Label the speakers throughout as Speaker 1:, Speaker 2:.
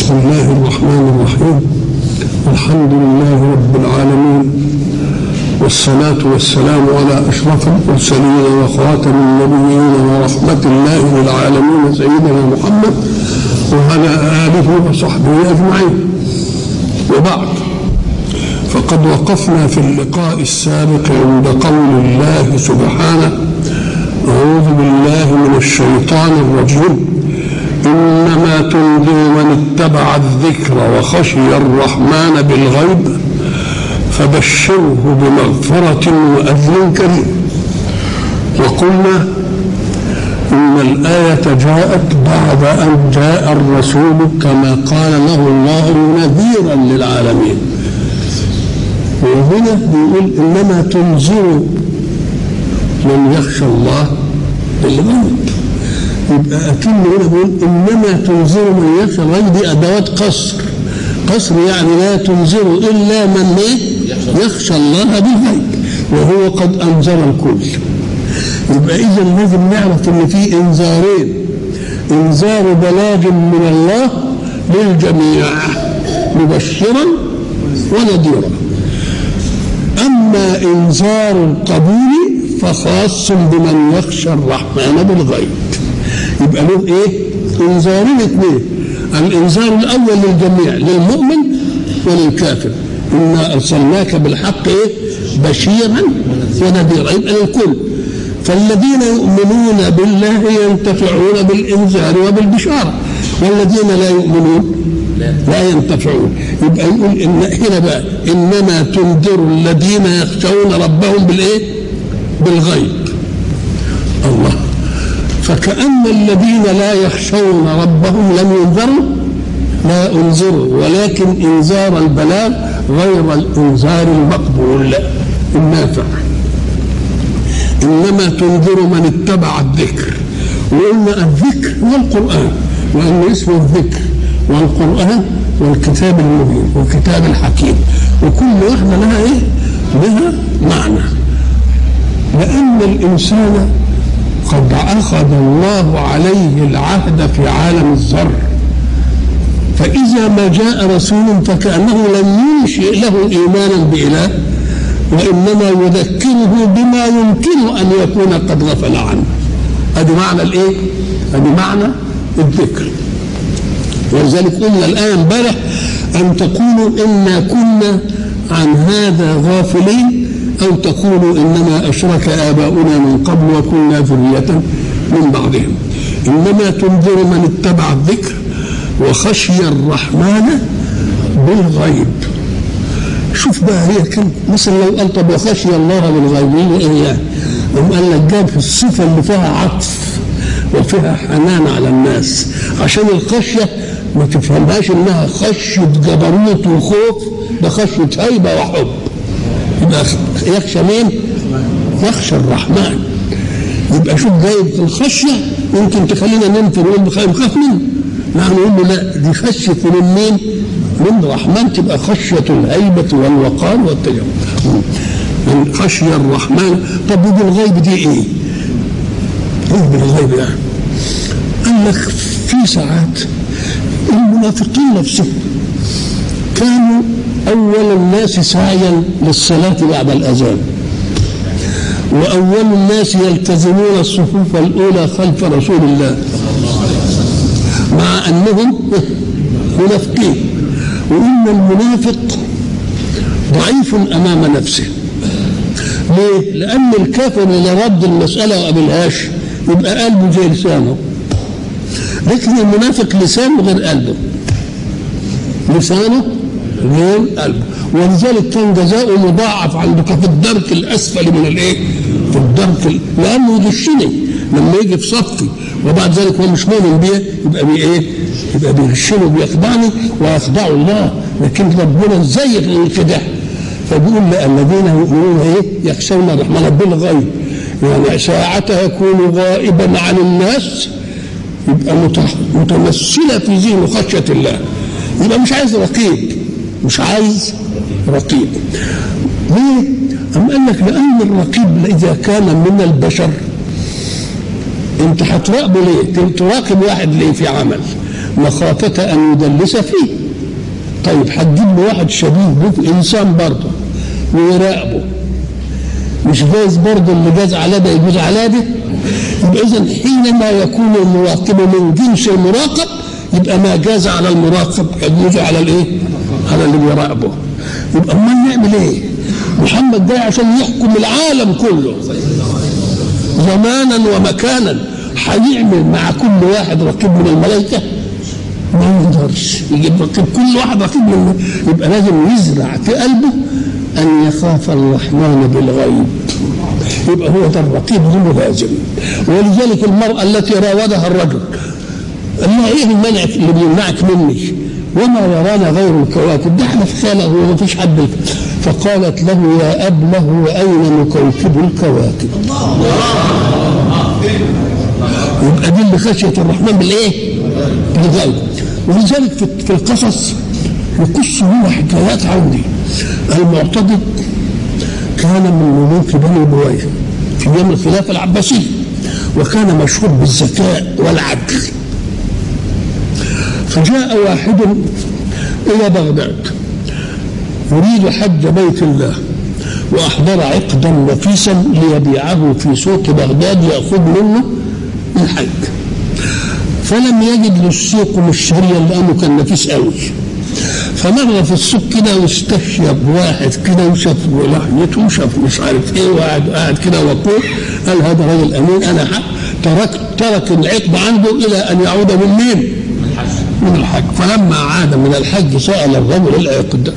Speaker 1: بسم الله الرحمن الرحيم الحمد لله رب العالمين والصلاة والسلام على أشرف المرسلين وخاتم النبيين ورحمة الله للعالمين سيدنا محمد وعلى آله وصحبه أجمعين وبعد فقد وقفنا في اللقاء السابق عند قول الله سبحانه أعوذ بالله من الشيطان الرجيم إنما تنذر من اتبع الذكر وخشي الرحمن بالغيب فبشره بمغفرة وأجر كريم وقلنا إن الآية جاءت بعد أن جاء الرسول كما قال له الله نذيرا للعالمين وهنا بيقول إنما تنذر من يخشى الله بالغيب يبقى أكن هنا بيقول إنما تنذر من يخشى الغيب دي أدوات قصر قصر يعني لا تنذر إلا من إيه؟ يخشى الله بالغيب وهو قد أنذر الكل يبقى إذا لازم نعرف إن في إنذارين إنذار بلاغ من الله للجميع مبشرا ونذيرا أما إنذار القبول فخاص بمن يخشى الرحمن بالغيب يبقى له ايه انذارين اثنين الانذار الاول للجميع للمؤمن وللكافر انا ارسلناك بالحق ايه بشيرا ونذيرا يبقى للكل فالذين يؤمنون بالله ينتفعون بالانذار وبالبشاره والذين لا يؤمنون لا ينتفعون يبقى يقول إن هنا بقى انما تنذر الذين يخشون ربهم بالايه بالغيب الله فكأن الذين لا يخشون ربهم لم ينذروا لا انذروا ولكن انذار البلاغ غير الانذار المقبول النافع انما تنذر من اتبع الذكر وقلنا الذكر هو القران وان اسمه الذكر والقران والكتاب المبين والكتاب الحكيم وكل واحده لها ايه؟ لها معنى لان الانسان قد أخذ الله عليه العهد في عالم الذر فإذا ما جاء رسول فكأنه لم ينشئ له إيمانا بإله وإنما يذكره بما يمكن أن يكون قد غفل عنه هذا معنى الإيه؟ هذا معنى الذكر ولذلك قلنا الآن امبارح أن تقولوا إنا كنا عن هذا غافلين أو تقولوا إنما أشرك آباؤنا من قبل وكنا ذرية من بعضهم إنما تنذر من اتبع الذكر وخشي الرحمن بالغيب شوف بقى هي كان مثلا لو قال طب وخشي الله بالغيب ايه يعني؟ قام قال لك جاب الصفه اللي فيها عطف وفيها حنان على الناس عشان الخشيه ما تفهمهاش انها خشيه جبروت وخوف ده خشيه هيبه وحب يبقى يخشى مين؟ يخشى الرحمن يبقى شوف جايب الخشيه يمكن تخلينا ننفر ونقول نخاف منه نحن نقول له لا دي خشيه من مين؟ من الرحمن تبقى خشيه الهيبه والوقار والتجمل من خشي الرحمن طب ودي الغيب دي ايه؟ ايه بالغيب يعني؟ قال لك في ساعات المنافقين نفسهم كانوا أول الناس سعيا للصلاة بعد الأذان وأول الناس يلتزمون الصفوف الأولى خلف رسول الله مع أنهم منافقين وإن المنافق ضعيف أمام نفسه ليه؟ لأن الكافر اللي رد المسألة وقبلهاش يبقى قلبه زي لسانه لكن المنافق لسانه غير قلبه لسانه غير قلبه ولذلك كان جزاؤه مضاعف عندك في الدرك الاسفل من الايه؟ في الدرك لانه يغشني لما يجي في صفي وبعد ذلك هو مش مؤمن بيه يبقى بيه ايه؟ يبقى بيغشني وبيخدعني ويخدع الله لكن ربنا ازاي الانخداع فبيقول لا الذين يؤمنون ايه؟ يخشون الرحمن بالغيب يعني ساعتها يكون غائبا عن الناس يبقى متمثله في ذهنه خشيه الله يبقى مش عايز رقيب مش عايز رقيب ليه؟ أم قال لك لأن الرقيب إذا كان من البشر أنت هتراقبه ليه؟ تراقب واحد ليه في عمل مخافة أن يدلس فيه طيب هتجيب له واحد شبيه به إنسان برضه ويراقبه مش جايز برضه اللي جاز على ده يجوز على ده يبقى إذا حينما يكون المراقب من جنس المراقب يبقى ما جاز على المراقب يجوز على الايه؟ على اللي بيراقبه يبقى امال نعمل ايه؟ محمد جاي عشان يحكم العالم كله زمانا ومكانا هيعمل مع كل واحد رقيب من الملائكه ما يقدرش يجيب رقيب كل واحد رقيب من يبقى لازم يزرع في قلبه ان يخاف الرحمن بالغيب يبقى هو ده الرقيب منه لازم ولذلك المرأة التي راودها الرجل قال لها ايه المنع اللي بيمنعك مني وما يرانا غير الكواكب ده احنا في خانه وما فيش حد فقالت له يا ابله واين نكوكب الكواكب يبقى دي اللي خشيه الرحمن بالايه؟ بالغيب ولذلك في في القصص يقص هنا حكايات عندي المعتضد كان من ملوك بني بويه في ايام الخلافه العباسيه وكان مشهور بالذكاء والعدل فجاء واحد الى بغداد يريد حج بيت الله واحضر عقدا نفيسا ليبيعه في سوق بغداد ياخذ منه الحج فلم يجد للسوق مشتريا لانه كان نفيس قوي فمر في السوق كده واستشيب واحد كده وشاف لحيته وشاف مش عارف ايه وقعد قاعد كده وقول قال هذا راجل امين انا حق ترك ترك العقد عنده الى ان يعود من مين؟ من الحج فلما عاد من الحج سال الرجل العقد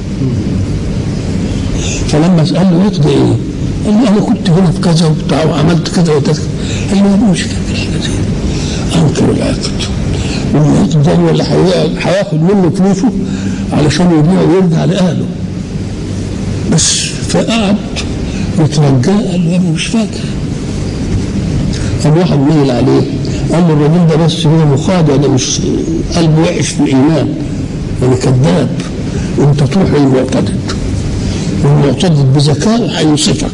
Speaker 1: فلما سال له يقضي ايه؟ قال له انا كنت هنا في كذا وبتاع وعملت كذا وكذا قال له ما مشكله في الحاجه دي انكر العقد والعقد ده هو اللي هياخد منه فلوسه علشان يبيع ويرجع لاهله بس فقعد يترجاه قال له يا ابني مش فاكر قام واحد ميل عليه قال له الراجل ده بس هو مخادع ده مش قلبه وحش في الايمان يعني كذاب انت تروح للمعتضد والمعتضد بذكاء هيوصفك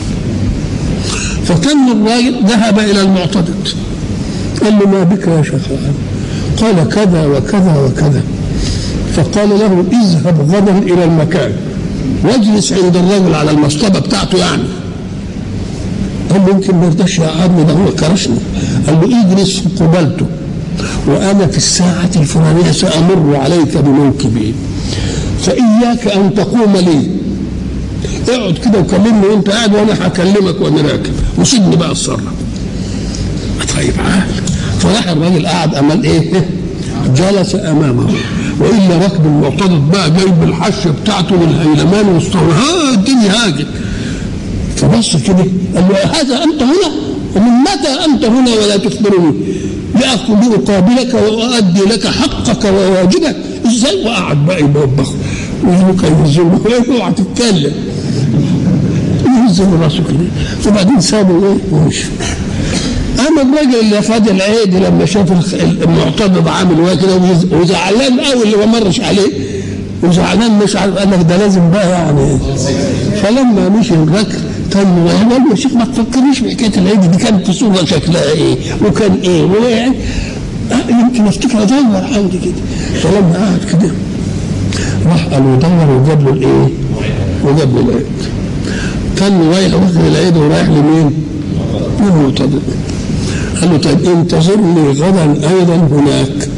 Speaker 1: فكان الراجل ذهب الى المعتضد قال له ما بك يا شيخ قال كذا وكذا وكذا فقال له اذهب غدا الى المكان واجلس عند الرجل على المصطبه بتاعته يعني قال له يمكن ما يرضاش يقعدني ده هو كرشني قال له اجلس قبلته وانا في الساعه الفلانيه سامر عليك بموكبي فاياك ان تقوم لي اقعد كده وكلمني وانت قاعد وانا هكلمك وانا راكب وسيبني بقى اتصرف طيب عال فراح الراجل قعد امام ايه؟ جلس امامه والا ركب المعتضد بقى جايب الحشه بتاعته والهيلمان والصور ها الدنيا هاجت فبص كده قال له هذا انت هنا ومن متى انت هنا ولا تخبرني لاخذ اقابلك واؤدي لك حقك وواجبك ازاي وقعد بقى يبوبخ ويهمك يهزمه اوعى تتكلم يهزم راسه كده وبعدين سابه ايه ومشي اما الراجل اللي خد العيد لما شاف المعتضد عامل وهي كده وزعلان قوي اللي ما مرش عليه وزعلان مش عارف قال لك ده لازم بقى يعني فلما مشي الراجل كان قال له يا شيخ ما تفكرنيش بحكايه العيد دي كانت في صوره شكلها ايه وكان ايه ويعني يمكن افتكر ادور عندي كده فلما قعد كده راح قال يدور وجاب له الايه؟ وجاب له العيد كان رايح واخد العيد ورايح لمين؟ للمعتضد قال له طيب انتظرني غدا ايضا هناك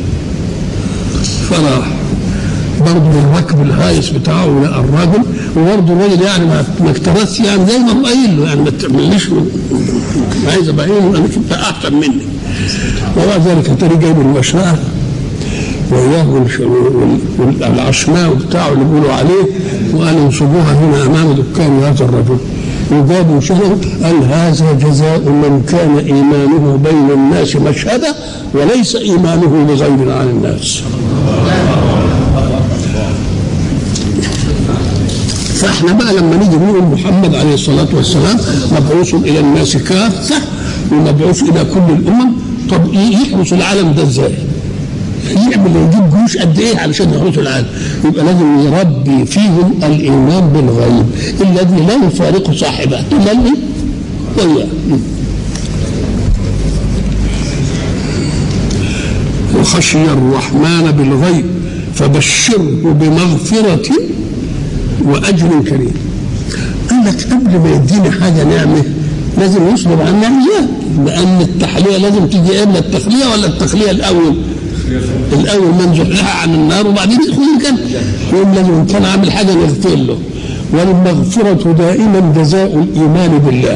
Speaker 1: فراح برضه الركب الهايس بتاعه لقى الراجل وبرضه الراجل يعني ما اكترثش يعني زي ما هو قايل له يعني ما تعمليش عايز ابين انا كنت احسن مني وبعد ذلك اتاري جايب المشنقه وإياه والعشماء بتاعه اللي بيقولوا عليه وقال انصبوها هنا امام دكان هذا الرجل وجابوا شهر قال هذا جزاء من كان ايمانه بين الناس مشهدا وليس ايمانه بغيب عن الناس فاحنا بقى لما نيجي نقول محمد عليه الصلاه والسلام مبعوث الى الناس كافه ومبعوث الى كل الامم طب يحرس العالم ده ازاي؟ يعمل يجيب جيوش قد ايه علشان يحرسوا العالم يبقى لازم يربي فيهم الايمان بالغيب الذي لا يفارق صاحبه الا اللي وياه وخشي الرحمن بالغيب فبشره بمغفرة وأجر كريم قال لك قبل ما يديني حاجة نعمة لازم يصبر عن نعمة لأن التحلية لازم تيجي إما التخلية ولا التخلية الأول الأول من زحزح عن النار وبعدين يدخل الجنة يقول لازم إن كان عامل حاجة نغفر له والمغفرة دائما جزاء الإيمان بالله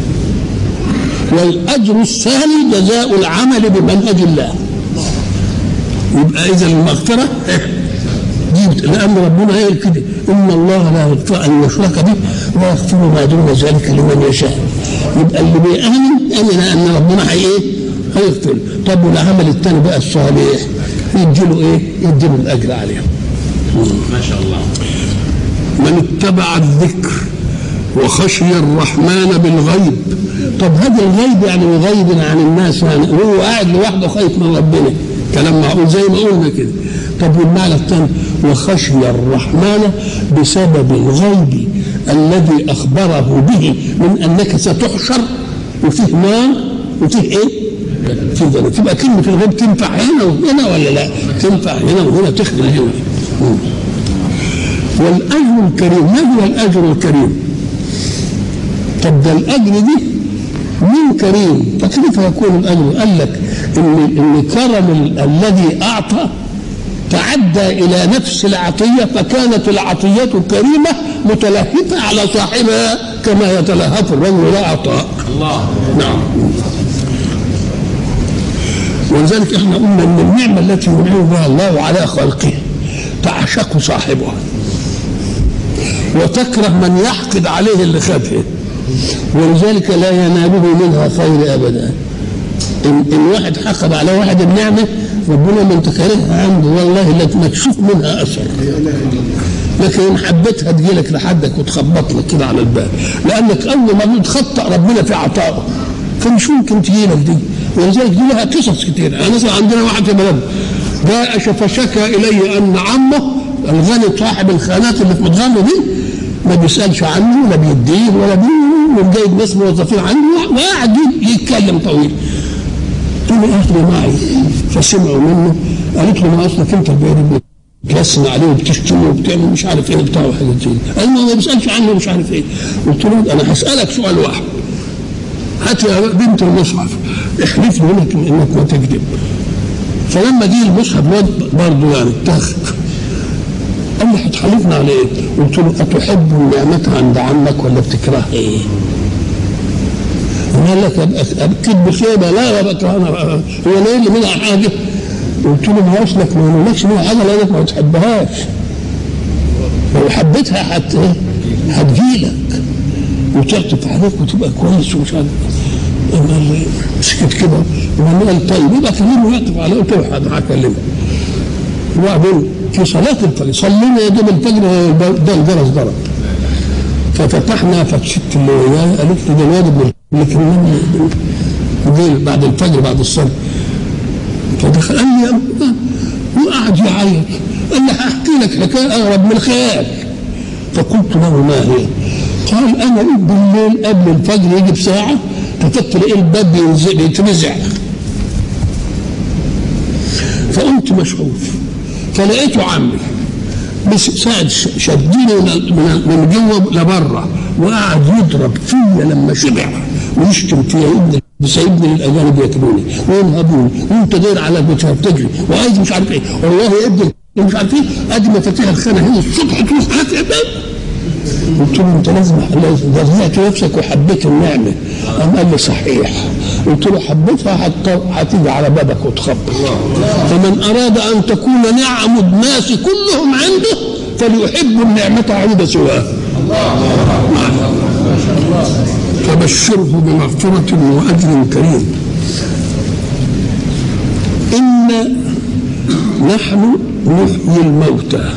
Speaker 1: والأجر الثاني جزاء العمل بمنهج الله يبقى إذا المغفرة دي لأن ربنا قال كده إن الله لا يغفر أن يشرك به ويغفر ما دون ذلك لمن يشاء يبقى اللي بيأمن أمن أن ربنا هي إيه؟ هيغفر طب والعمل الثاني بقى الصالح يديله إيه؟ يديله الأجر عليه
Speaker 2: ما شاء الله
Speaker 1: من اتبع الذكر وخشي الرحمن بالغيب طب هذا الغيب يعني غيب عن الناس يعني هو قاعد لوحده خايف من ربنا كلام معقول زي ما قلنا كده طب والمعنى الثاني وخشي الرحمن بسبب الغيب الذي اخبره به من انك ستحشر وفيه نار وفيه ايه؟ في ذلك تبقى كلمه الغيب تنفع هنا وهنا ولا لا؟ تنفع هنا وهنا تخدم هنا مم. والاجر الكريم ما هو الاجر الكريم؟ طب ده الاجر دي مين كريم؟ فكيف يكون الاجر؟ قال لك ان ان كرم ال- الذي اعطى تعدى الى نفس العطيه فكانت العطيه كريمه متلهفه على صاحبها كما يتلهف الرجل لا عطاء.
Speaker 2: الله
Speaker 1: نعم. ولذلك احنا قلنا ان النعمه التي ينعم بها الله على خلقه تعشق صاحبها وتكره من يحقد عليه اللي خدها ولذلك لا يناله منها خير ابدا ان, إن واحد حقد على واحد النعمه ربنا من تكرهها عنده والله لا مكشوف منها اثر لكن ان حبيتها تجيلك لحدك وتخبط لك كده على الباب لانك اول ما بتخطأ ربنا في عطائه فمش ممكن تجيلك دي ولذلك دي لها قصص كتير يعني مثلا عندنا واحد في بلد جاء فشكى الي ان عمه الغني صاحب الخانات اللي في مدغمه دي ما بيسالش عنه ولا بيديه ولا بيه وجايب ناس موظفين عنده وقاعد يتكلم طويل قلت له اهدوا معي فسمعوا منه قالت له ما اصلك انت البيت تلسن عليه وبتشتمه وبتعمل مش عارف ايه بتاع وحاجات زي دي قال له ما بيسالش عنه مش عارف ايه قلت له انا هسالك سؤال واحد هات يا بنت المصحف احلف لي انك انك ما تكذب فلما جه المصحف الواد برضه يعني اتاخد قال لي هتحلفنا على ايه؟ قلت له اتحب النعمة عند عمك ولا بتكرهها ايه؟ قال لك كذب خيبه لا لا بكرهها هو انا اللي منها حاجه قلت له ما اصلك ما نقولكش منها حاجه لانك ما بتحبهاش لو حبيتها حت هتجيلك وتعطف عليك وتبقى كويس ومش عارف قال لي سكت كده وقال قال طيب يبقى كلمه يعطف عليه قلت له حاضر هكلمه وبعدين في صلاة الفجر صلينا يا دوب الفجر ده الجرس ضرب ففتحنا فتشت اللي وياه قالت لي ده الواد ابن اللي كلمني جه بعد الفجر بعد الصلاة فدخل قال لي يا أبو وقعد يعيط قال لي هحكي لك حكاية أغرب من الخيال فقلت له ما هي؟ قال أنا بالليل قبل الفجر يجي بساعة كتبت لقيت الباب بينزل يتنزع فقمت مشغوف فلقيته عمي بس ساعد شدني من من جوه لبره وقعد يضرب فيا لما شبع ويشتم فيا ابن سايبني للاجانب ياكلوني وينهبوني وانت داير على البشر تجري وعايز مش عارف ايه والله يا ابني مش عارف ايه ادي مفاتيح الخانه هنا الصبح تروح هات يا باب قلت له انت لازم وزعت نفسك وحبيت النعمه قام قال لي صحيح قلت له حبيتها هتيجي على بابك وتخبط فمن اراد ان تكون نعم الناس كلهم عنده فليحب النعمه عند سواه فبشره بمغفرة وأجر كريم إنا نحن نحيي الموتى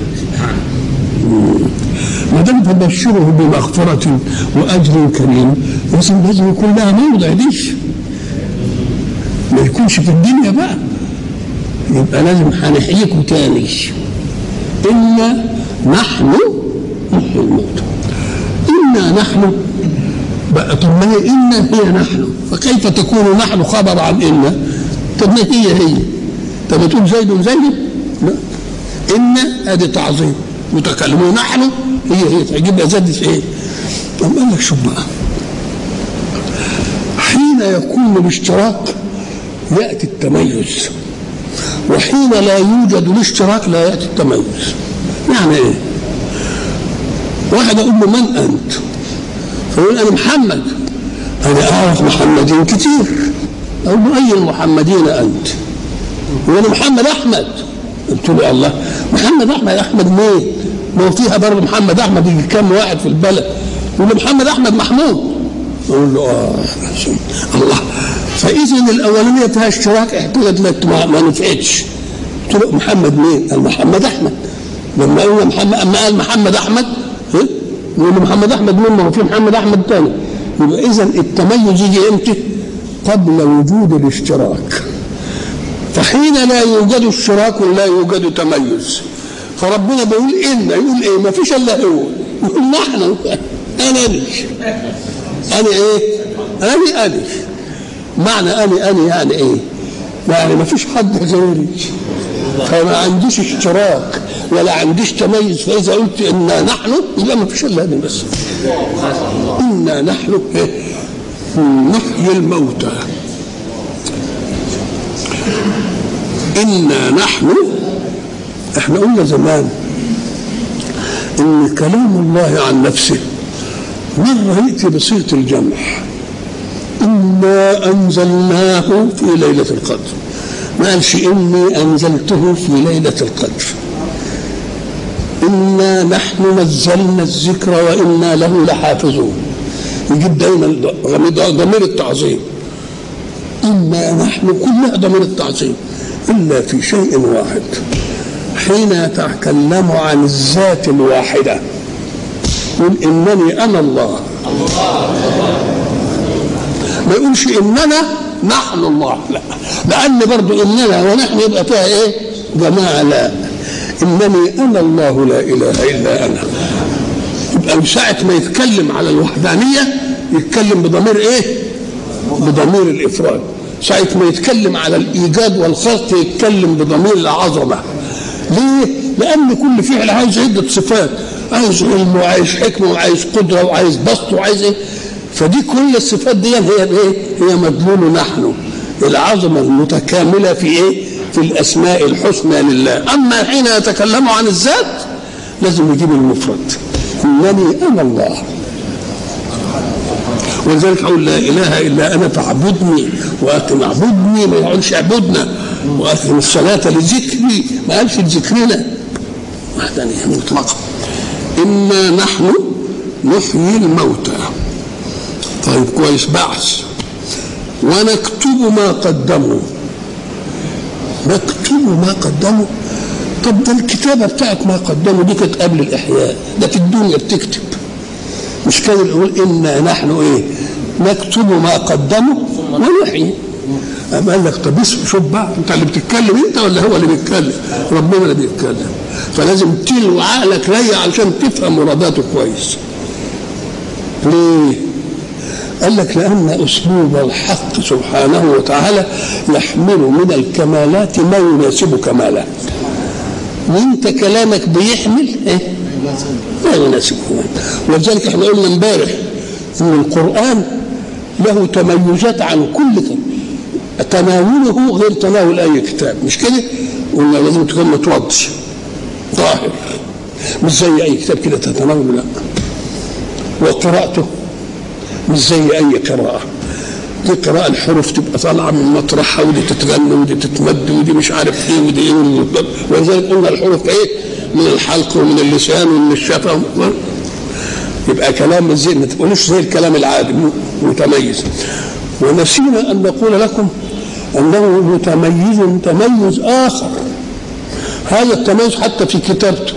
Speaker 1: ما دام تبشره بمغفرة وأجر كريم لازم لازم يكون لها موضع ديش ما يكونش في الدنيا بقى يبقى لازم هنحييكم تاني إنا نحن نحيي الموتى إنا نحن بقى طب ما هي إنا هي نحن فكيف تكون نحن خبر عن إنا طب ما هي هي طب تقول زيد زيد لا ان ادي تعظيم متكلمون نحن هي هي تعجبنا زاد في ايه؟ طب قال لك شوف بقى حين يكون الاشتراك ياتي التميز وحين لا يوجد الاشتراك لا ياتي التميز يعني ايه؟ واحد اقول له من انت؟ فيقول انا محمد انا اعرف محمدين كتير اقول له اي المحمدين انت؟ يقول انا محمد احمد قلت له الله محمد احمد احمد مين؟ ما هو فيها برضه محمد احمد يجي كام واحد في البلد يقول له محمد احمد محمود اقول له اه الله فاذا الاولانيه فيها اشتراك احتاجت لك ما, ما نفعتش قلت له محمد مين؟ قال محمد احمد لما قلنا محمد اما قال محمد احمد ها؟ يقول له محمد احمد مين؟ ما هو في محمد احمد تاني يبقى اذا التميز يجي امتى؟ قبل وجود الاشتراك فحين لا يوجد اشتراك لا يوجد تميز فربنا بيقول إن يقول إيه ما فيش إلا هو يقول نحن أنا أني أنا إيه أنا أني معنى أنا أنا يعني إيه يعني ما فيش حد غيري فما عنديش اشتراك ولا عنديش تميز فإذا قلت إنا نحن يبقى ما فيش إلا أنا بس إنا نحن إيه؟ نحيي الموتى إنا نحن احنا قلنا زمان ان كلام الله عن نفسه مرة يأتي بصيغة الجمع إنا أنزلناه في ليلة القدر ما قالش إني أنزلته في ليلة القدر إنا نحن نزلنا الذكر وإنا له لحافظون يجيب دايما ضمير التعظيم إنا نحن كلها ضمير التعظيم إلا في شيء واحد حين يتكلم عن الذات الواحدة يقول إنني أنا الله ما يقولش إننا نحن الله لا لأن برضو إننا ونحن يبقى فيها إيه جماعة لا إنني أنا الله لا إله إلا أنا يبقى ساعة ما يتكلم على الوحدانية يتكلم بضمير إيه بضمير الإفراد ساعة ما يتكلم على الإيجاد والخلق يتكلم بضمير العظمة ليه؟ لأن كل فعل عايز عدة صفات عايز علم وعايز حكمة وعايز قدرة وعايز بسط وعايز إيه؟ فدي كل الصفات دي هي إيه؟ هي مدلول نحن العظمة المتكاملة في إيه؟ في الأسماء الحسنى لله أما حين يتكلم عن الذات لازم يجيب المفرد إنني أنا الله ولذلك اقول لا اله الا انا فاعبدني واقم اعبدني ما يقولش اعبدنا واقم الصلاه لذكري ما قالش لذكرنا وحدانيه مطلقه انا نحن نحيي الموتى طيب كويس بعث ونكتب ما قدموا نكتب ما قدموا طب ده الكتابه بتاعت ما قدموا دي كانت قبل الاحياء ده في الدنيا بتكتب مش كان يقول إنا نحن إيه نكتب ما قدموا ونحيي أم قال لك طب شوف بقى أنت اللي بتتكلم أنت ولا هو اللي بيتكلم ربنا اللي بيتكلم فلازم تلو عقلك ريا علشان تفهم مراداته كويس ليه قال لك لأن أسلوب الحق سبحانه وتعالى يحمل من الكمالات ما يناسب كماله وانت كلامك بيحمل ايه ما يناسبه ولذلك احنا قلنا امبارح ان القران له تميزات عن كل تناوله غير تناول اي كتاب مش كده؟ قلنا لازم تكون متوضش ظاهر مش زي اي كتاب كده تتناول لا وقراءته مش زي اي قراءه دي قراءة الحروف تبقى طالعة من مطرحها ودي تتغنى ودي تتمد ودي مش عارف ايه ودي ايه ولذلك قلنا الحروف ايه؟ من الحلق ومن اللسان ومن الشفة يبقى كلام زي ما تقولوش زي الكلام العادي متميز ونسينا ان نقول لكم انه متميز تميز اخر هذا التميز حتى في كتابته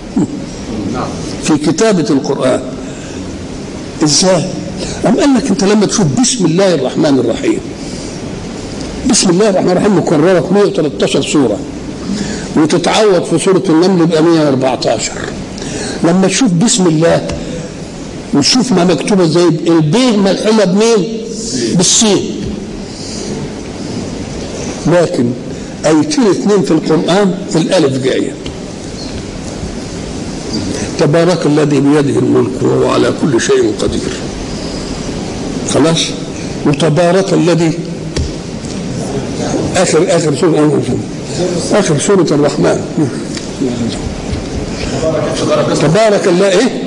Speaker 1: في كتابة القرآن ازاي؟ أم قال لك أنت لما تشوف بسم الله الرحمن الرحيم بسم الله الرحمن الرحيم مكررة في 113 سورة وتتعوض في سورة النمل يبقى 114 لما تشوف بسم الله وتشوف ما مكتوبة زي البيه ملحومة بمين؟ بالسين لكن ايتين اثنين في القران الالف جايه تبارك الذي بيده الملك وهو على كل شيء قدير خلاص وتبارك الذي اخر اخر سوره اخر سوره الرحمن تبارك الله ايه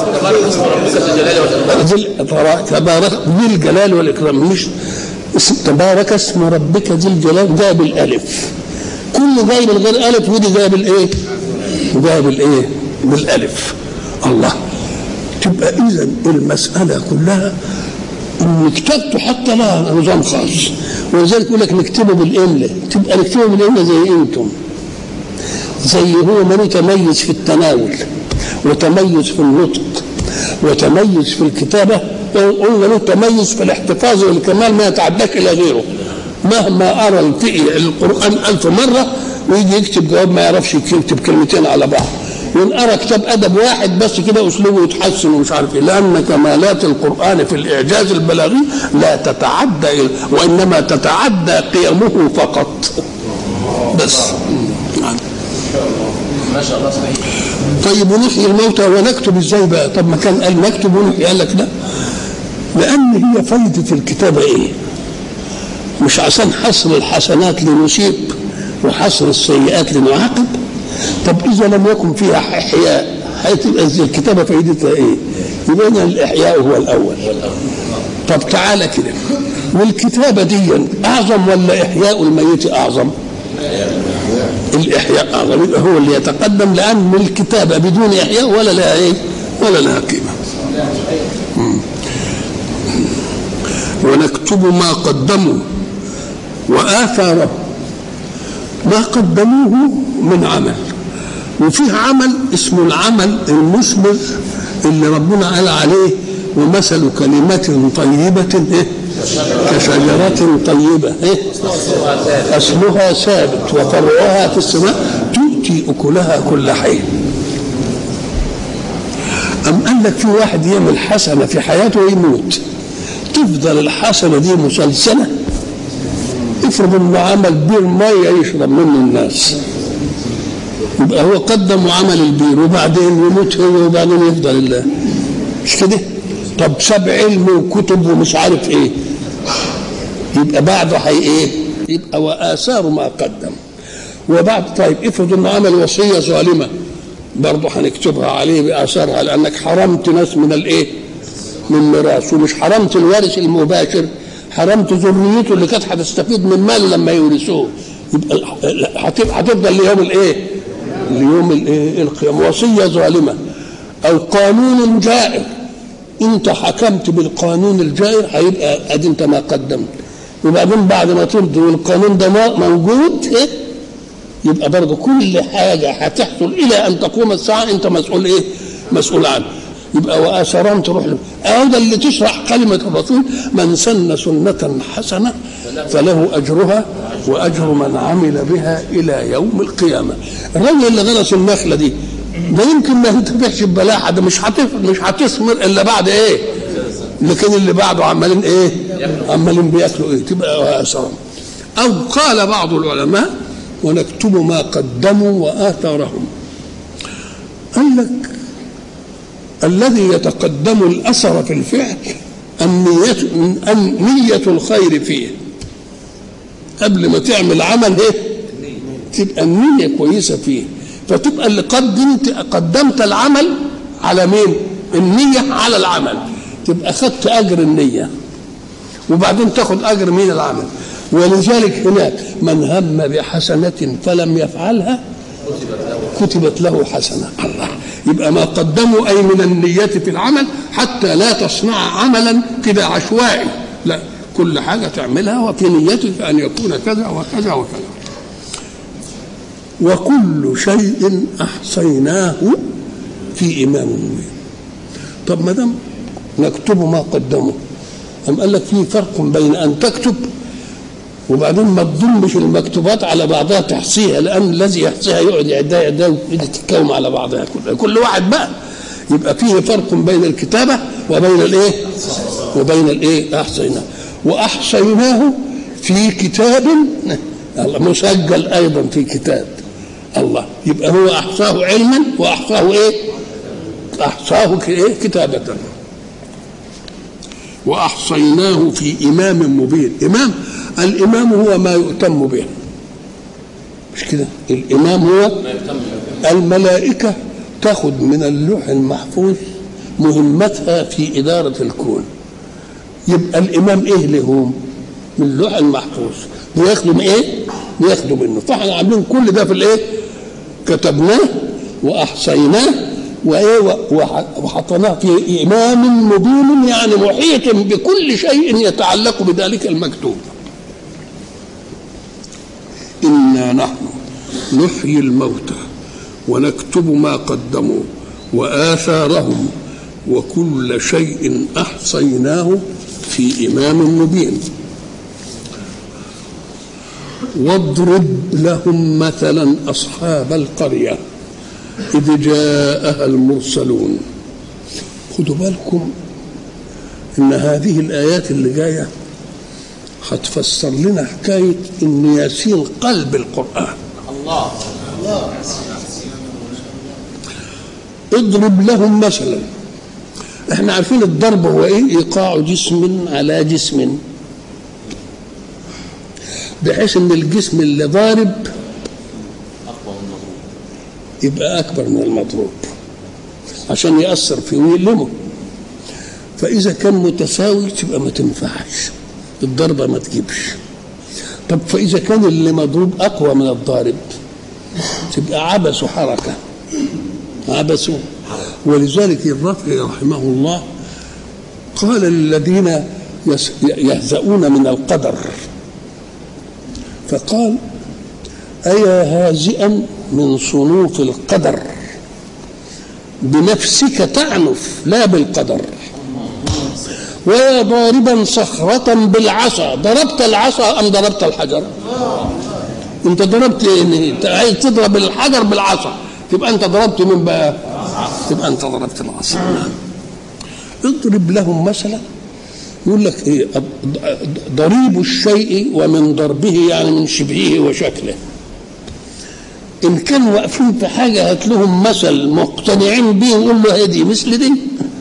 Speaker 1: تبارك ذي الجلال والاكرام مش اسم تبارك اسم ربك ذي الجلال جاء بالالف كل جاي من غير الف ودي جاء بالايه؟ جاء بالايه؟ بالالف الله تبقى اذا المساله كلها ان كتابته حتى لها نظام خاص ولذلك يقول لك نكتبه بالاملاء تبقى نكتبه بالاملاء زي انتم زي هو من يتميز في التناول وتميز في النطق وتميز في الكتابة قلنا له تميز في الاحتفاظ والكمال ما يتعداش إلى غيره مهما أرى التقي القرآن ألف مرة ويجي يكتب جواب ما يعرفش يكتب كلمتين على بعض وإن أرى كتاب أدب واحد بس كده أسلوبه يتحسن ومش عارف إيه لأن كمالات القرآن في الإعجاز البلاغي لا تتعدى وإنما تتعدى قيمه فقط بس
Speaker 2: ما شاء الله صحيح
Speaker 1: طيب ونحيي الموتى ونكتب ازاي بقى؟ طب ما كان قال نكتب ونحيي قال لك لا لان هي فايده الكتابه ايه؟ مش عشان حصر الحسنات لنصيب وحصر السيئات لنعاقب طب اذا لم يكن فيها احياء هتبقى الكتابه فايدتها ايه؟ يبقى الاحياء هو الاول طب تعالى كده والكتابه دي اعظم ولا احياء الميت اعظم؟ الاحياء اعظم يبقى هو اللي يتقدم لان الكتابه بدون احياء ولا لها ايه؟ ولا لها قيمه. مم. ونكتب ما قدموا واثاره ما قدموه من عمل وفيه عمل اسمه العمل المثمر اللي ربنا قال عليه ومثل كلمة طيبة إيه؟ كشجرة طيبة إيه؟ أصلها ثابت وفرعها في السماء تؤتي أكلها كل حين أم قال لك في واحد يعمل حسنة في حياته ويموت تفضل الحسنة دي مسلسلة افرض انه عمل بير ميه يشرب منه الناس يبقى هو قدم وعمل البير وبعدين يموت هو وبعدين يفضل الله مش كده؟ طب ساب علم وكتب ومش عارف ايه يبقى بعده هي ايه؟ يبقى واثار ما قدم وبعد طيب افرض انه عمل وصيه ظالمه برضه هنكتبها عليه باثارها لانك حرمت ناس من الايه؟ من ميراث ومش حرمت الوارث المباشر حرمت ذريته اللي كانت هتستفيد من مال لما يورثوه يبقى هتبقى هتفضل ليوم الايه؟ ليوم الايه؟ القيامه وصيه ظالمه او قانون جائر انت حكمت بالقانون الجائر هيبقى ادي انت ما قدمت وبعدين بعد ما تمضي والقانون ده موجود إيه؟ يبقى برضه كل حاجه هتحصل الى ان تقوم الساعه انت مسؤول ايه؟ مسؤول عنه يبقى واثران تروح له هذا اللي تشرح كلمه الرسول من سن سنه حسنه فله اجرها واجر من عمل بها الى يوم القيامه الرجل اللي غرس النخله دي ده يمكن ما ينتفعش ببلاحه ده مش هتف مش هتثمر الا بعد ايه؟ لكن اللي بعده عمالين ايه؟ عمالين بياكلوا ايه؟ تبقى واثرا او قال بعض العلماء ونكتب ما قدموا واثارهم قال لك الذي يتقدم الاثر في الفعل النية النية الخير فيه قبل ما تعمل عمل ايه؟ تبقى النية كويسة فيه فتبقى اللي قدمت قدمت العمل على مين؟ النية على العمل تبقى خدت أجر النية وبعدين تاخد أجر مين العمل ولذلك هناك من هم بحسنة فلم يفعلها كتبت له حسنة الله يبقى ما قدموا أي من النية في العمل حتى لا تصنع عملا كده عشوائي لا كل حاجة تعملها وفي نيتك أن يكون كذا وكذا وكذا وكل شيء احصيناه في امام مبين طب ما دام نكتب ما قدموا أم قال لك في فرق بين ان تكتب وبعدين ما تضمش المكتوبات على بعضها تحصيها لان الذي يحصيها يقعد يعدها يعدها وتبتدي تتكوم على بعضها كلها كل واحد بقى يبقى فيه فرق بين الكتابه وبين الايه؟ وبين الايه؟ احصيناه واحصيناه في كتاب الله مسجل ايضا في كتاب الله يبقى هو احصاه علما واحصاه ايه احصاه ايه كتابه واحصيناه في امام مبين امام الامام هو ما يؤتم به مش كده الامام هو الملائكه تاخذ من اللوح المحفوظ مهمتها في اداره الكون يبقى الامام ايه لهم من اللوح المحفوظ بياخدوا من ايه بياخدوا منه فاحنا عاملين كل ده في الايه كتبناه واحصيناه وايه وحطيناه في امام مبين يعني محيط بكل شيء يتعلق بذلك المكتوب انا نحن نحيي الموتى ونكتب ما قدموا واثارهم وكل شيء احصيناه في امام مبين واضرب لهم مثلا اصحاب القريه اذ جاءها المرسلون خدوا بالكم ان هذه الايات اللي جايه هتفسر لنا حكايه ان ياسين قلب القران
Speaker 2: الله الله
Speaker 1: اضرب لهم مثلا احنا عارفين الضرب هو ايه ايقاع جسم على جسم بحيث ان الجسم اللي ضارب
Speaker 2: اقوى من المضروب
Speaker 1: يبقى اكبر من المضروب عشان ياثر فيه ويلمه فاذا كان متساوي تبقى ما تنفعش الضربه ما تجيبش طب فاذا كان اللي مضروب اقوى من الضارب تبقى عبث حركه عبث ولذلك الرافعي رحمه الله قال للذين يس- يهزؤون من القدر فقال أيا هازئا من صنوف القدر بنفسك تعنف لا بالقدر ويا ضاربا صخرة بالعصا ضربت العصا أم ضربت الحجر أنت ضربت إيه؟ أنت عايز تضرب الحجر بالعصا تبقى أنت ضربت من بقى تبقى أنت ضربت العصا اضرب لهم مثلا يقول لك ايه ضريب الشيء ومن ضربه يعني من شبهه وشكله ان كانوا واقفين في حاجه هات لهم مثل مقتنعين بيه يقول له هدي مثل دي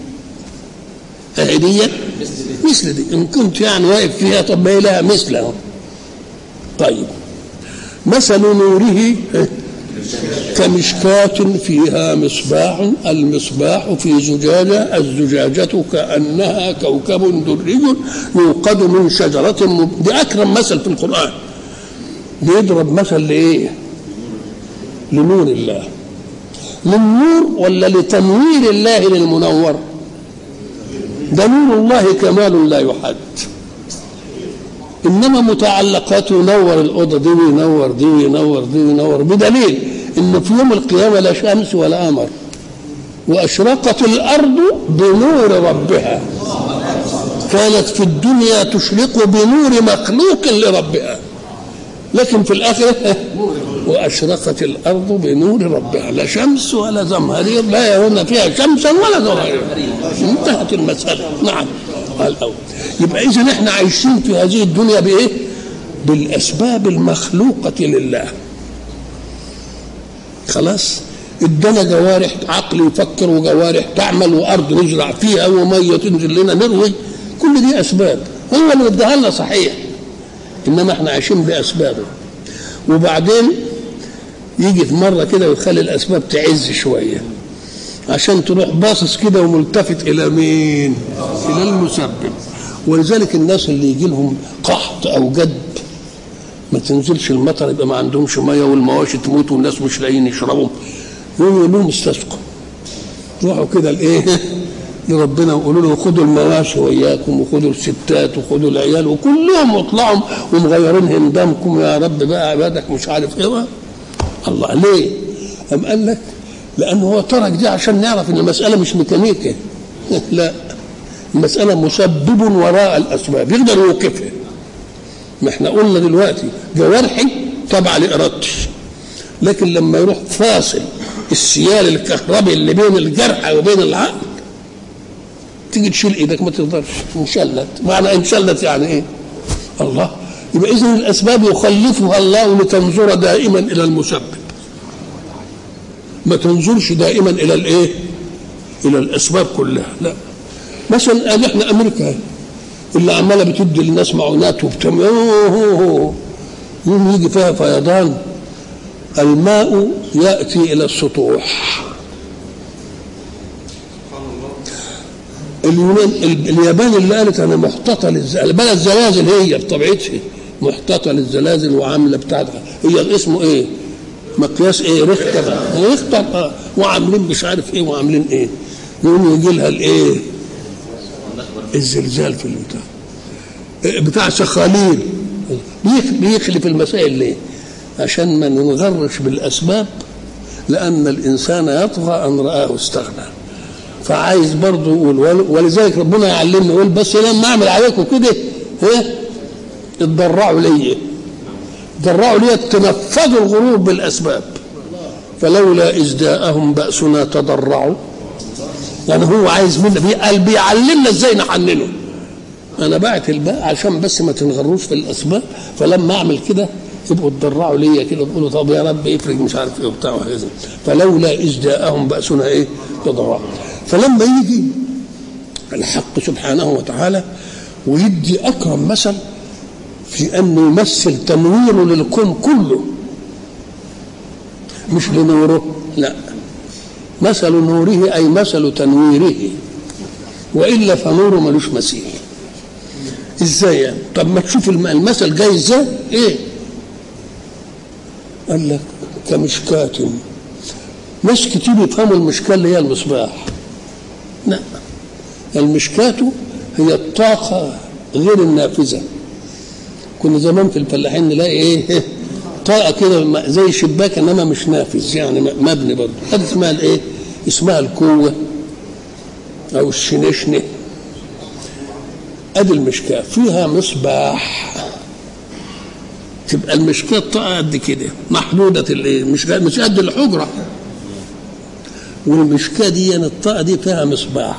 Speaker 1: هدية مثل دي ان كنت يعني واقف فيها طب ما هي لها مثله طيب مثل نوره كمشكاة فيها مصباح المصباح في زجاجة الزجاجة كأنها كوكب دري يوقد من شجرة مب... دي أكرم مثل في القرآن بيضرب مثل لإيه؟ لنور الله للنور ولا لتنوير الله للمنور ده نور الله كمال لا يحد انما متعلقاته ينور الاوضه دي وينور دي وينور دي وينور بدليل ان في يوم القيامه لا شمس ولا قمر واشرقت الارض بنور ربها كانت في الدنيا تشرق بنور مخلوق لربها لكن في الاخره واشرقت الارض بنور ربها لا شمس ولا زمهرير لا يرون فيها شمسا ولا زمهرير انتهت المساله نعم الاول يبقى اذا احنا عايشين في هذه الدنيا بايه بالاسباب المخلوقه لله خلاص ادانا جوارح عقل يفكر وجوارح تعمل وارض نزرع فيها وميه تنزل لنا نروي كل دي اسباب هو اللي اداها لنا صحيح انما احنا عايشين باسبابه وبعدين يجي في مره كده ويخلي الاسباب تعز شويه عشان تروح باصص كده وملتفت الى مين؟ الى المسبب ولذلك الناس اللي يجي لهم قحط او جد ما تنزلش المطر يبقى ما عندهمش ميه والمواشي تموت والناس مش لاقيين يشربوا يقوموا يقول لهم استسقوا روحوا كده لايه؟ لربنا ويقولوا له خدوا المواشي وياكم وخدوا الستات وخدوا العيال وكلهم واطلعوا ومغيرين هندامكم يا رب بقى عبادك مش عارف ايه الله ليه؟ أم قال لك لأنه هو ترك دي عشان نعرف إن المسألة مش ميكانيكا لا المسألة مسبب وراء الأسباب يقدر يوقفها ما احنا قلنا دلوقتي جوارحي تابعة لإرادتي لكن لما يروح فاصل السيال الكهربي اللي بين الجرح وبين العقل تيجي تشيل ايدك ما تقدرش انشلت معنى انشلت يعني ايه الله يبقى اذا الاسباب يخلفها الله لتنظر دائما الى المسبب ما تنظرش دائما الى الايه الى الاسباب كلها لا مثلا قال احنا امريكا اللي عماله بتدي للناس معونات وبتم يوم يجي فيها فيضان الماء ياتي الى السطوح اليونان اليابان اللي قالت انا محتطه للزلازل بلد زلازل هي بطبيعتها محتطه للزلازل وعامله بتاعتها هي اسمه ايه؟ مقياس ايه؟ ريختر ريختر آه. وعاملين مش عارف ايه وعاملين ايه؟ يقوم يجي لها الايه؟ الزلزال في البتاع بتاع شخاليل بيخلف المسائل ليه؟ عشان ما ننغرش بالاسباب لان الانسان يطغى ان راه استغنى فعايز برضه يقول ولذلك ربنا يعلمنا يقول بس لما اعمل عليكم كده ايه اتضرعوا ليا اتضرعوا ليا تنفذوا الغرور بالاسباب فلولا اذ جاءهم باسنا تضرعوا يعني هو عايز منا قال بيعلمنا ازاي نحننه انا بعت الباء عشان بس ما تنغروش في الاسباب فلما اعمل كده يبقوا تضرعوا ليا كده تقولوا طب يا رب افرج مش عارف ايه وبتاع وهكذا فلولا اذ جاءهم باسنا ايه تضرعوا فلما يجي الحق سبحانه وتعالى ويدي اكرم مثل في انه يمثل تنويره للكون كله مش لنوره لا مثل نوره اي مثل تنويره والا فنوره ملوش مثيل ازاي يعني طب ما تشوف المثل جاي ازاي ايه قال لك كمشكاة ناس كتير يفهموا المشكاة اللي هي المصباح لا المشكاة هي الطاقة غير النافذة كنا زمان في الفلاحين نلاقي ايه طاقة كده زي شباك انما مش نافذ يعني مبني برضه هذه اسمها الايه؟ اسمها الكوة او الشنشنة ادي المشكاة فيها مصباح تبقى المشكاة طاقة قد كده محدودة الايه؟ مش مش قد الحجرة والمشكاة دي يعني الطاقة دي فيها مصباح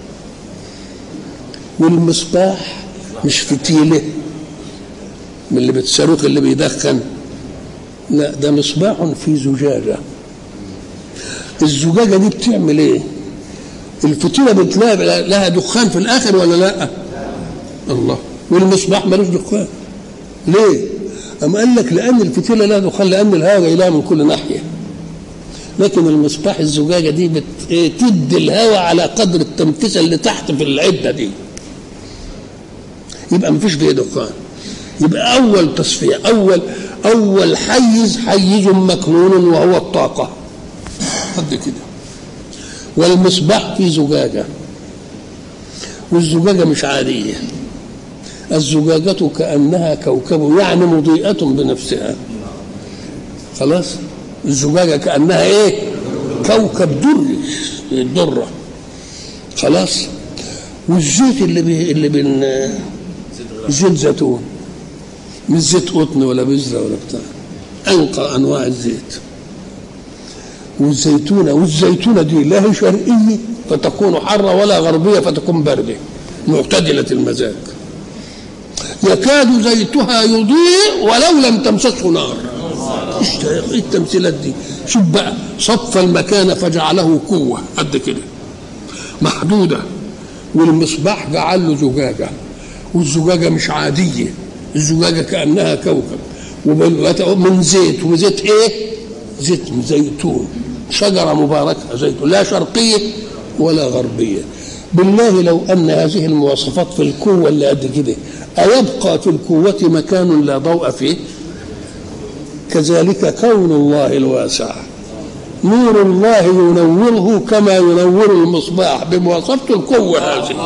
Speaker 1: والمصباح مش فتيلة من اللي بتصاروخ اللي بيدخن لا ده مصباح في زجاجة الزجاجة دي بتعمل ايه الفتيلة بتلاقي لها دخان في الآخر ولا لا الله والمصباح ملوش دخان ليه أم قال لك لأن الفتيلة لها دخان لأن الهواء جاي لها من كل ناحية لكن المصباح الزجاجه دي بتدي الهواء على قدر التنفيذ اللي تحت في العده دي يبقى مفيش فيه دخان يبقى اول تصفيه اول اول حيز حيز مكنون وهو الطاقه قد كده والمصباح في زجاجه والزجاجه مش عاديه الزجاجة كأنها كوكب يعني مضيئة بنفسها خلاص الزجاجة كأنها إيه كوكب دري الدرة خلاص والزيت اللي بي اللي بين زيت زيتون مش زيت قطن ولا بذرة ولا بتاع أنقى أنواع الزيت والزيتونة والزيتونة دي لا هي شرقية فتكون حرة ولا غربية فتكون باردة معتدلة المزاج يكاد زيتها يضيء ولو لم تمسسه نار ايه التمثيلات دي شوف بقى صف المكان فجعله قوة قد كده محدودة والمصباح جعل له زجاجة والزجاجة مش عادية الزجاجة كأنها كوكب من زيت وزيت ايه زيت زيتون شجرة مباركة زيتون لا شرقية ولا غربية بالله لو أن هذه المواصفات في القوة اللي قد كده أيبقى في القوة مكان لا ضوء فيه كذلك كون الله الواسع نور الله ينوره كما ينور المصباح بمواصفة القوة هذه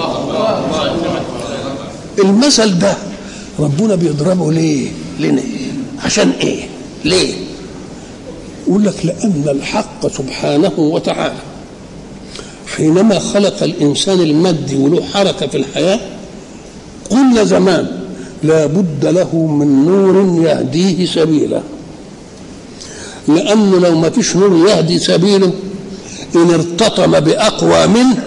Speaker 1: المثل ده ربنا بيضربه ليه لنا عشان ايه ليه يقول لك لأن الحق سبحانه وتعالى حينما خلق الإنسان المادي وله حركة في الحياة قلنا زمان لا بد له من نور يهديه سبيله لأنه لو ما فيش نور يهدي سبيله إن ارتطم بأقوى منه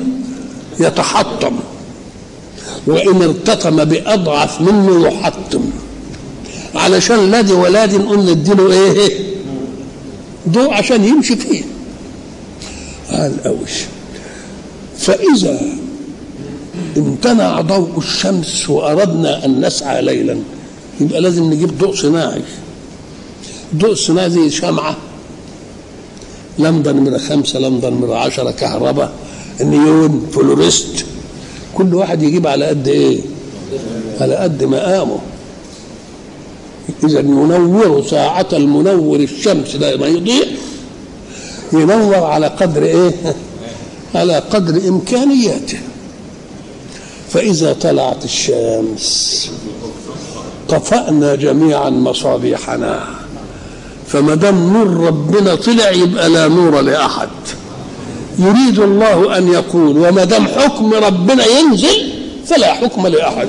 Speaker 1: يتحطم وإن ارتطم بأضعف منه يحطم علشان لا دي ولا دي نقول نديله ايه ضوء عشان يمشي فيه قال أوش فإذا امتنع ضوء الشمس وأردنا أن نسعى ليلا يبقى لازم نجيب ضوء صناعي ضوء صناعي زي شمعة لمبة نمرة خمسة لمبة نمرة عشرة كهرباء نيون فلوريست كل واحد يجيب على قد ايه على قد مقامه إذا ينور ساعة المنور الشمس ده ما يضيء ينور على قدر إيه؟ على قدر إمكانياته فإذا طلعت الشمس طفأنا جميعا مصابيحنا فما دام نور ربنا طلع يبقى لا نور لأحد يريد الله أن يقول وما دام حكم ربنا ينزل فلا حكم لأحد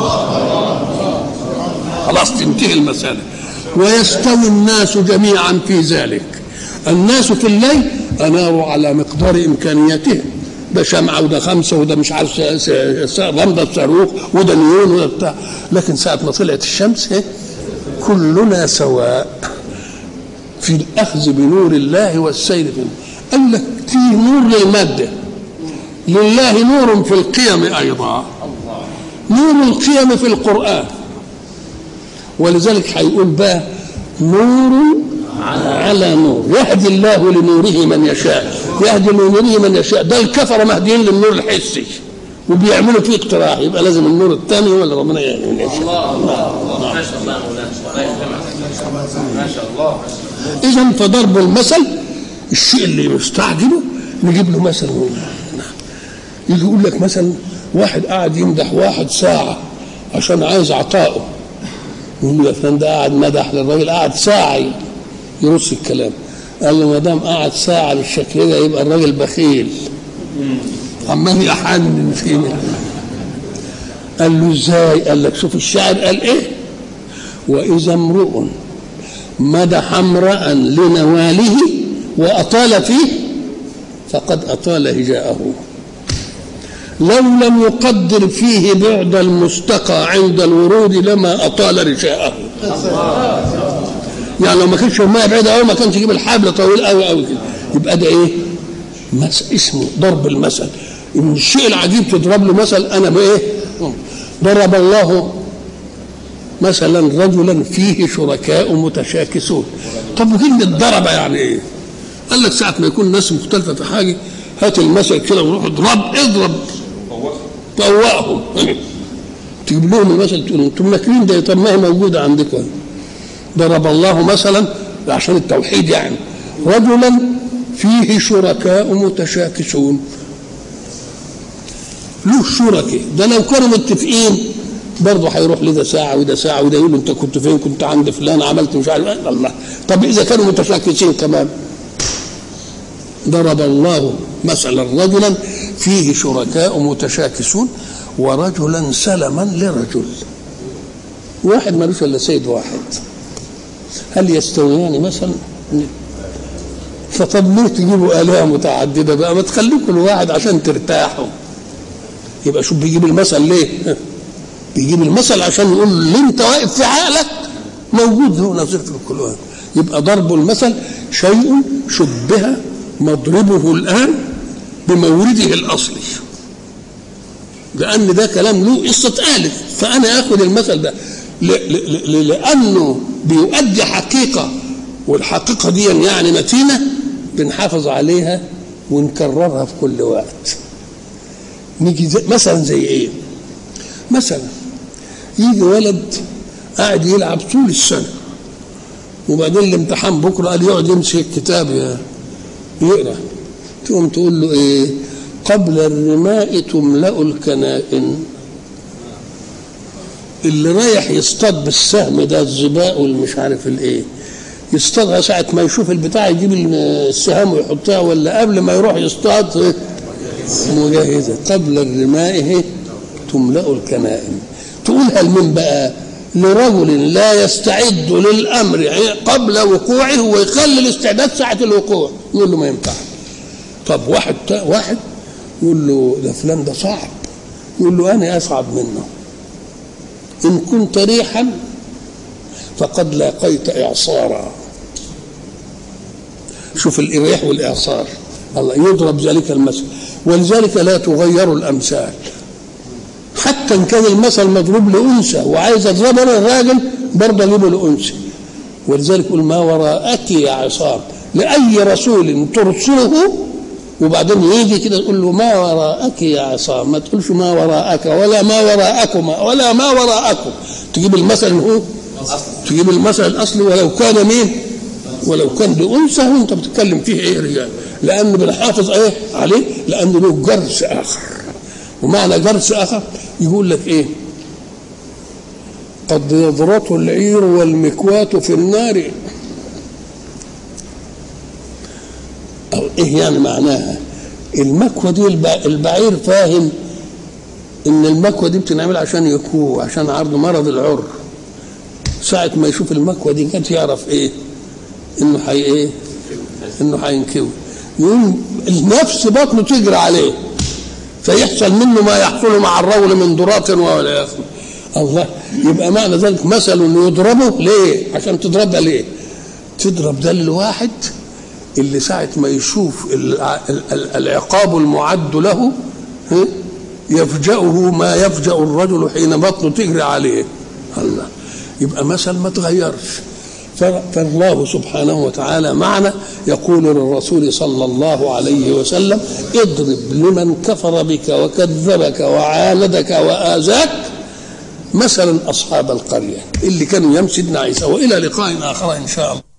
Speaker 1: خلاص تنتهي المسألة ويستوي الناس جميعا في ذلك الناس في الليل أناروا على مقدار إمكانياتهم ده شمعة وده خمسة وده مش عارف رمضة صاروخ وده نيون وده بتاع لكن ساعة ما طلعت الشمس إيه؟ كلنا سواء في الأخذ بنور الله والسير في قال لك في نور للمادة لله نور في القيم أيضا نور القيم في القرآن ولذلك هيقول بقى نور على نور يهدي الله لنوره من يشاء يهدي لنوره من يشاء ده الكفره مهديين للنور الحسي وبيعملوا فيه اقتراع يبقى لازم النور الثاني ولا ربنا يعمل من يشاء
Speaker 2: الله الله ما شاء الله مولانا الله يكرمك ما شاء الله
Speaker 1: اذا فضرب المثل الشيء اللي مستعجله نجيب له مثل يجي يقول لك مثلا واحد قاعد يمدح واحد ساعه عشان عايز عطائه يقول له يا فلان ده قاعد مدح للراجل قاعد ساعه يرص الكلام قال له ما دام قعد ساعه بالشكل ده يبقى الراجل بخيل عمال يحنن فينا قال له ازاي قال لك شوف الشاعر قال ايه واذا امرؤ مدح امرا لنواله واطال فيه فقد اطال هجاءه لو لم يقدر فيه بعد المستقى عند الورود لما اطال رشاءه يعني لو ما كانش الميه بعيده قوي ما كانش يجيب الحبل طويل قوي قوي كده يبقى ده ايه؟ مس اسمه ضرب المثل ان الشيء العجيب تضرب له مثل انا بايه؟ ضرب الله مثلا رجلا فيه شركاء متشاكسون طب كلمه ضرب يعني ايه؟ قال لك ساعه ما يكون الناس مختلفه في حاجه هات المثل كده وروح اضرب اضرب طوقهم تجيب لهم المثل تقول انتم ماكرين ده طب ما هي موجوده عندكم ضرب الله مثلا عشان التوحيد يعني رجلا فيه شركاء متشاكسون له شركاء ده لو كانوا متفقين برضه هيروح لده ساعة وده ساعة وده يقول له أنت كنت فين؟ كنت عند فلان عملت مش عارف إيه. الله طب إذا كانوا متشاكسين كمان ضرب الله مثلا رجلا فيه شركاء متشاكسون ورجلا سلما لرجل واحد ملوش الا سيد واحد هل يستويان مثلا فطب ليه تجيبوا آلهة متعددة بقى ما تخليكم كل واحد عشان ترتاحوا يبقى شوف بيجيب المثل ليه بيجيب المثل عشان يقول اللي انت واقف في عقلك موجود هو نظير في القرآن يبقى ضرب المثل شيء شبه مضربه الآن بمورده الأصلي لأن ده كلام له قصة آلف فأنا آخذ المثل ده لأنه بيؤدي حقيقة والحقيقة دي يعني متينة بنحافظ عليها ونكررها في كل وقت نيجي زي مثلا زي ايه مثلا يجي ولد قاعد يلعب طول السنة وبعدين الامتحان بكرة قال يقعد يمسك الكتاب يقرأ تقوم تقول له ايه قبل الرماء تملأ الكنائن اللي رايح يصطاد بالسهم ده الظباء والمش عارف الايه يصطادها ساعة ما يشوف البتاع يجيب السهام ويحطها ولا قبل ما يروح يصطاد مجهزة قبل الرماء تملأ الكنائن تقولها لمن بقى لرجل لا يستعد للأمر قبل وقوعه ويخلي الاستعداد ساعة الوقوع يقول له ما ينفعش طب واحد واحد يقول له ده فلان ده صعب يقول له أنا أصعب منه إن كنت ريحا فقد لاقيت إعصارا شوف الإريح والإعصار الله يضرب ذلك المثل ولذلك لا تغير الأمثال حتى إن كان المثل مضروب لأنثى وعايز أضربه للراجل برضه أجيبه لأنثى ولذلك يقول ما وراءك يا عصام لأي رسول ترسله وبعدين يجي كده تقول له ما وراءك يا عصام ما تقولش ما وراءك ولا ما وراءكما ولا ما وراءكم تجيب المثل هو تجيب المثل الاصلي ولو كان مين ولو كان لانثى وانت بتتكلم فيه ايه رجال لان بنحافظ ايه عليه لان له جرس اخر ومعنى جرس اخر يقول لك ايه قد يضرته العير والمكوات في النار أو إيه يعني معناها المكوة دي البعير فاهم إن المكوة دي بتنعمل عشان يكوه عشان عرض مرض العر ساعة ما يشوف المكوة دي كانت يعرف إيه إنه حي إيه إنه حينكوي يقوم النفس بطنه تجري عليه فيحصل منه ما يحصل مع الرول من ضرات ولا يخلق الله يبقى معنى ذلك مثل انه يضربه ليه؟ عشان تضربها ليه؟ تضرب ده لواحد اللي ساعة ما يشوف العقاب المعد له يفجأه ما يفجأ الرجل حين بطنه تجري عليه الله يبقى مثل ما تغيرش فالله سبحانه وتعالى معنا يقول للرسول صلى الله عليه وسلم اضرب لمن كفر بك وكذبك وعاندك وآذاك مثلا أصحاب القرية اللي كانوا يمسدن عيسى وإلى لقاء آخر إن شاء الله